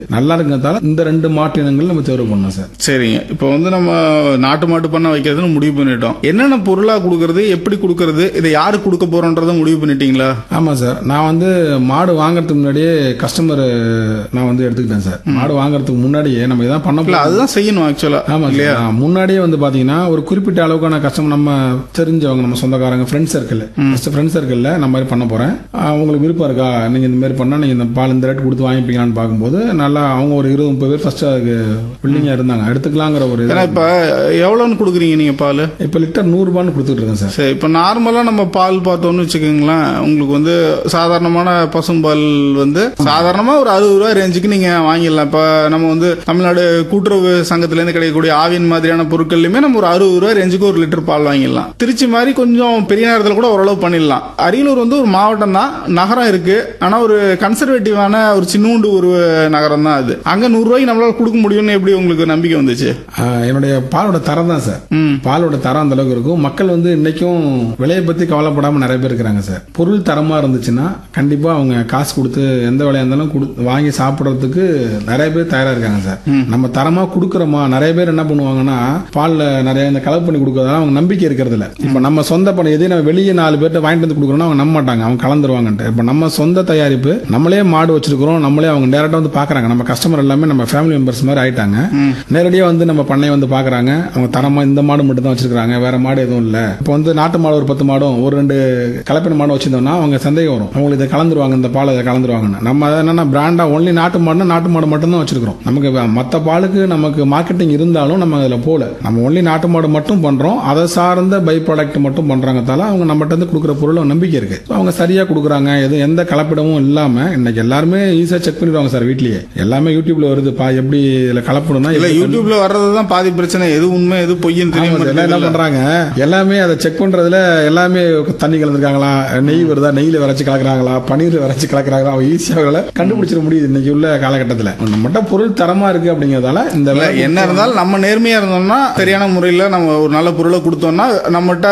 நல்லா இருக்கிறதால இந்த ரெண்டு மாட்டு இனங்கள் நம்ம தேர்வு பண்ணோம் சார் சரிங்க இப்போ வந்து நம்ம நாட்டு மாட்டு பண்ண வைக்கிறதுன்னு முடிவு பண்ணிட்டோம் என்னென்ன பொருளா கொடுக்கறது எப்படி கொடுக்கறது இதை யாருக்கு கொடுக்க போறோன்றதை முடிவு பண்ணிட்டீங்களா ஆமா சார் நான் வந்து மாடு வாங்குறதுக்கு முன்னாடியே கஸ்டமர் நான் வந்து எடுத்துக்கிட்டேன் சார் மாடு வாங்குறதுக்கு முன்னாடியே நம்ம இதான் பண்ண இல்ல அதுதான் செய்யணும் ஆக்சுவலா ஆமா இல்லையா முன்னாடியே வந்து பாத்தீங்கன்னா ஒரு குறிப்பிட்ட அளவுக்கான கஸ்டமர் நம்ம தெரிஞ்சவங்க நம்ம சொந்தக்காரங்க ஃப்ரெண்ட் சர்க்கிள் ஃப்ரெண்ட் சர்க்கிள்ல நம்ம மாதிரி பண்ண போறேன் ஆஹ் உங்களுக்கு விருப்பம் இருக்கா நீங்க இந்த மாதிரி பண்ணா நீங்க இந்த பால் இந்த ரேட் கொடுத்து வாங்கிப்பீங்களான்னு பார்க்கும்போது நல்லா அவங்க ஒரு இருபது முப்பது பேர் ஃபர்ஸ்ட் அதுக்கு பில்டிங்கா இருந்தாங்க எடுத்துக்கலாங்கிற ஒரு இது. ஏன்னா இப்ப எவ்வளவுன்னு கொடுக்குறீங்க நீங்க பால் இப்ப லிட்டர் நூறு ரூபான்னு கொடுத்துட்டு இருக்கேன் சார் சரி இப்போ நார்மலாக நம்ம பால் பார்த்தோம்னு வச்சுக்கோங்களேன் உங்களுக்கு வந்து சாதாரணமான பசும்பால் வந்து சாதாரணமாக ஒரு அறுபது ரூபா ரேஞ்சுக்கு நீங்கள் வாங்கிடலாம் இப்போ நம்ம வந்து தமிழ்நாடு கூட்டுறவு சங்கத்திலேருந்து கிடைக்கக்கூடிய ஆவின் மாதிரியான பொருட்கள்லையுமே நம்ம ஒரு அறுபது ரூபா ரேஞ்சுக்கு ஒரு லிட்டர் பால் வாங்கிடலாம் திருச்சி மாதிரி கொஞ்சம் பெரிய நேரத்தில் கூட ஓரளவு பண்ணிடலாம் அரியலூர் வந்து ஒரு மாவட்டம் தான் நகரம் இருக்கு ஆனால் ஒரு கன்சர்வேட்டிவான ஒரு சின்னூண்டு ஒரு நகரம் தான் அது அங்கே நூறுரூவாய்க்கு நம்மளால கொடுக்க முடியும்னு எப்படி உங்களுக்கு நம்பிக்கை வந்துச்சு ஆஹ் என்னுடைய பாலோட தரம் தான் சார் ம் பாலோட தரம் அந்த அளவுக்கு இருக்கும் மக்கள் வந்து இன்னைக்கும் விலையை பத்தி கவலைப்படாம நிறைய பேர் இருக்கிறாங்க சார் பொருள் தரமா இருந்துச்சுன்னா கண்டிப்பா அவங்க காசு கொடுத்து எந்த விலையா இருந்தாலும் குடு- வாங்கி சாப்பிடறதுக்கு நிறைய பேர் தயாரா இருக்காங்க சார் நம்ம தரமா கொடுக்குறோமா நிறைய பேர் என்ன பண்ணுவாங்கன்னா பால்ல நிறைய இந்த கலப்பு பண்ணி கொடுக்கறதால அவங்க நம்பிக்கை இருக்கிறது இல்ல இப்ப நம்ம சொந்த பண்ணி எதே நம்ம வெளியே நாலு பேர்ட்ட வாங்கிட்டு வந்து கொடுக்குறோம்னா அவங்க நம்ப மாட்டாங்க அவங்க கலந்துருவாங்கன்ட்டு இப்ப நம்ம சொந்த தயாரிப்பு நம்மளே மாடு வச்சிருக்கிறோம் நம்மளே அவங்க டேரக்டா வந்து பாக்குறாங்க நம்ம கஸ்டமர் எல்லாமே நம்ம ஃபேமிலி மெம்பர்ஸ் மாதிரி ஆயிட்டாங்க நேரடியா வந்து நம்ம பண்ணைய வந்து பாக்குறாங்க அவங்க தரமா இந்த மாடு மட்டும் தான் வச்சிருக்காங்க வேற மாடு எதுவும் இல்ல இப்போ வந்து நாட்டு மாடு ஒரு பத்து மாடும் ஒரு ரெண்டு கலப்பின மாடு வச்சிருந்தோம்னா அவங்க சந்தேகம் வரும் அவங்களுக்கு இதை கலந்துருவாங்க இந்த பால் இதை கலந்துருவாங்கன்னு நம்ம அதை என்னன்னா பிராண்டா ஒன்லி நாட்டு மாடுனா நாட்டு மாடு மட்டும் தான் வச்சிருக்கிறோம் நமக்கு வே- மத்த பாலுக்கு நமக்கு மார்க்கெட்டிங் இருந்தாலும் நம்ம அதுல போல நம்ம ஒன்லி நாட்டு மாடு மட்டும் பண்றோம் அதை சார்ந்த பை ப்ராடக்ட் மட்டும் பண்றாங்கத்தால அவங்க நம்மகிட்ட இருந்து கொடுக்குற பொருள் நம்பிக்கை இருக்கு So அவங்க சரியா கொடுக்குறாங்க எதுவும் எந்த கலப்பிடமும் இல்லாம இன்னைக்கு எல்லாருமே ஈஸியா செக் பண்ணிடுவாங்க சார் வீட்லயே எல்லாமே யூடியூப்ல வருது பா எப்படி இதுல கலப்படம்னா இல்ல யூடியூப்ல வர்றது தான் பாதி பிரச்சனை எது உண்மை எது பொய்ன்னு ஆமா சார், எல்லாம் என்ன தெரியும் பண்றாங்க எல்லாமே அதை செக் பண்றதுல எல்லாமே தண்ணி கலந்துருக்காங்களா நெய் வருதா நெய்ல வரைச்சு கலக்குறாங்களா பன்னீர் வரைச்சு கலக்குறாங்களா அவங்க ஈஸியாக கண்டுபிடிச்சிட முடியுது இன்னைக்கு உள்ள காலகட்டத்தில் நம்மகிட்ட பொருள் தரமா இருக்கு அப்படிங்கறதால இந்த இல்ல, வேலை என்ன இருந்தாலும் நம்ம நேர்மையா இருந்தோம்னா சரியான முறையில நம்ம ஒரு நல்ல பொருளை கொடுத்தோம்னா நம்மகிட்ட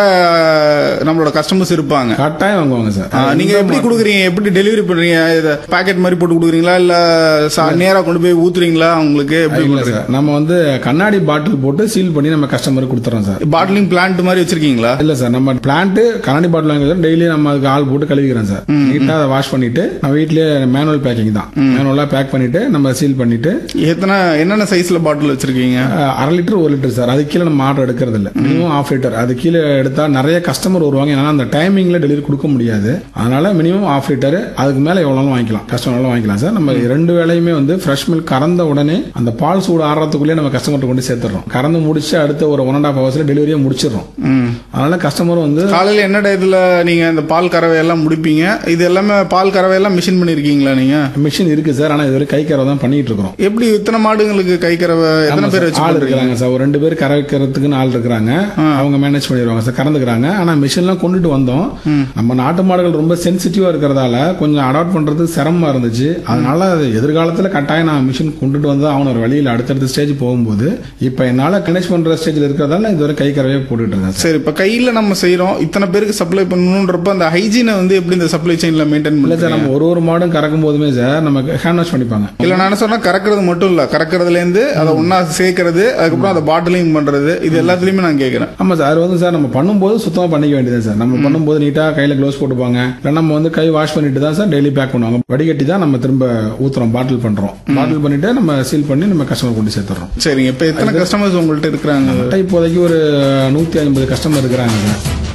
நம்மளோட கஸ்டமர்ஸ் இருப்பாங்க கட்டாயம் வாங்குவாங்க சார் ஆ, நீங்க எப்படி கொடுக்குறீங்க எப்படி டெலிவரி பண்றீங்க இத பாக்கெட் மாதிரி போட்டு கொடுக்குறீங்களா இல்ல சா- நேரா கொண்டு போய் ஊத்துறீங்களா உங்களுக்கு எப்படி இல்ல சார் நம்ம வந்து கண்ணாடி பாட்டில் போட்டு சீல் பண்ணி நம்ம கஸ்டமருக்கு கொடுத்துறோம் சார் பாட்டிலிங் பிளான்ட் மாதிரி வச்சிருக்கீங்களா இல்ல சார் நம்ம பிளான்ட் கண்ணாடி பாட்டில் வாங்கி டெய்லி நம்ம அதுக்கு ஆள் போட்டு கழுவிக்கிறோம் சார் நீட்டா அதை வாஷ் பண்ணிட்டு நம்ம வீட்லயே மேனுவல் பேக்கிங் தான் மேனுவலா பேக் பண்ணிட்டு நம்ம சீல் பண்ணிட்டு எத்தனை என்னென்ன சைஸ்ல பாட்டில் வச்சிருக்கீங்க அஹ் அரை லிட்டர் ஒரு லிட்டர் சார் அது கீழே நம்ம ஆர்டர் எடுக்கிறது இல்ல மினிமம் ஆஃப் லிட்டர் அது கீழே எடுத்தா நிறைய கஸ்டமர் வருவாங்க ஏன்னா அந்த டைமிங்ல டெலிவரி கொடுக்க முடியாது அதனால மினிமம் ஆஃப் லிட்டர் அதுக்கு மேல எவ்வளவு வாங்கிக்கலாம் கஸ்டமர் வாங்கிக்கலாம் சார் நம்ம ரெண்டு வேலையுமே வந்து ஃப்ரெஷ் மில்க் கறந்த உடனே அந்த பால் சூடு ஆடுறதுக்குள்ளே நம்ம கஸ்டமர்கிட்ட கொண்டு சேர்த்துறோம் கறந்து முடிச்சு அடுத்த ஒரு ஒன் அண்ட் ஆஃப் ஹவர்ஸ்ல டெலிவரியே முடிச்சிடுறோம் ம். அதனால கஸ்டமர் வந்து காலையில என்ன டயத்துல நீங்க இந்த பால் கறவை எல்லாம் முடிப்பீங்க இது எல்லாமே பால் கறவை எல்லாம் மிஷின் பண்ணிருக்கீங்களா நீங்க மிஷின் இருக்கு சார் ஆனா இதுவரை கை கறவை தான் பண்ணிட்டு இருக்கிறோம் எப்படி இத்தனை மாடுங்களுக்கு கை கறவை எத்தனை பேர் வச்சு ஆள் பண்றீங்க? இருக்கிறாங்க சார் ஒரு ரெண்டு பேர் கறக்கிறதுக்குன்னு ஆள் இருக்கிறாங்க அவங்க மேனேஜ் பண்ணிடுவாங்க சார் கறந்துக்கிறாங்க ஆனா மிஷின்லாம் கொண்டுட்டு வந்தோம் நம்ம நாட்டு மாடுகள் ரொம்ப சென்சிட்டிவா இருக்கிறதால கொஞ்சம் அடாப்ட் பண்றது சிரமமா இருந்துச்சு அதனால அது எதிர்காலத்துல கட்டாயம் நான் மிஷின் கொண்டுட்டு வந்து அவன ஒரு வழியில் அடுத்தடுத்த ஸ்டேஜ் போகும்போது இப்ப என்னால கனெக்ட் பண்ற ஸ்டேஜ்ல இருக்கிறதால இதுவரை கை கறவையே போட்டுட்டு இருக்கேன் சார் சரி இப்ப கையில நம்ம செய்யறோம் இத்தனை பேருக்கு சப்ளை பண்ணணும்ன்றப்ப அந்த ஹைஜீனை வந்து எப்படி இந்த சப்ளை செயின்ல மெயின்டைன் இல்ல பண்ணல சார் நம்ம ஒரு ஒரு மாடும் கறக்கும் போதுமே சார் நம்ம ஹேண்ட் வாஷ் பண்ணிப்பாங்க இல்ல நான் என்ன சொன்னா கறக்கிறது மட்டும் இல்ல கறக்கிறதுல இருந்து அதை ஒன்னா சேர்க்கறது அதுக்கப்புறம் அதை பாட்டிலிங் பண்றது இது எல்லாத்துலயுமே நான் கேக்குறேன் ஆமா சார் அது வந்து சார் நம்ம பண்ணும்போது சுத்தமா பண்ணிக்க வேண்டியது சார் நம்ம பண்ணும்போது நீட்டா கையில க்ளோஸ் போட்டுப்பாங்க இல்ல நம்ம வந்து கை வாஷ் பண்ணிட்டு தான் சார் டெய்லி பேக் பண்ணுவாங்க வடிகட்டி தான் நம்ம திரும்ப ஊத்துறோம் பாட்டில் பண்றோம் பாட்டில் பண்ணிட்டு நம்ம சீல் பண்ணி நம்ம கஸ்டமர் கொண்டு சேர்த்துறோம் சரிங்க இப்ப எத்தனை கஸ்டமர்ஸ் உங்கள்ட்ட இருக்கிறாங்க இப்போதைக்கு ஒரு நூத்தி ஐம்பது கஸ்டமர் இருக்கிறாங்க சார்